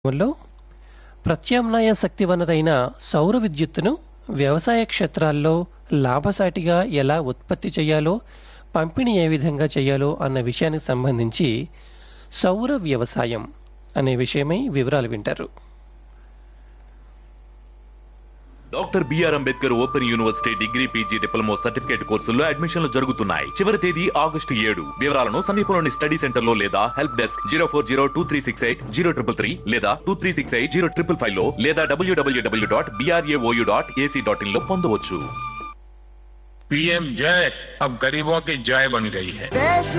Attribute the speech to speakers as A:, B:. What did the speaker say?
A: లో ప్రత్యామ్నాయ శక్తి వనరైన సౌర విద్యుత్తును వ్యవసాయ క్షేత్రాల్లో లాభసాటిగా ఎలా ఉత్పత్తి చేయాలో పంపిణీ ఏ విధంగా చేయాలో అన్న విషయానికి సంబంధించి సౌర వ్యవసాయం అనే విషయమై వివరాలు వింటారు
B: doctor BR Ambedkar open university degree PG diploma certificate కోర్సుల్లో అడ్మిషన్లు జరుగుతున్నాయి చివరి తేదీ ఆగస్టు ఏడు వివరాలను సమీపంలోని స్టడీ సెంటర్ లో లేదా help desk zero four zero two three six eight zero triple three లేదా two three six eight zero triple five లో లేదా డబ్ల్యూడబ్ల్యూడబ్ల్యూ dot BRAOU dot AC dot in లో పొందవచ్చు
C: पीएम जय अब गरीबों की जय बन गई है
D: देश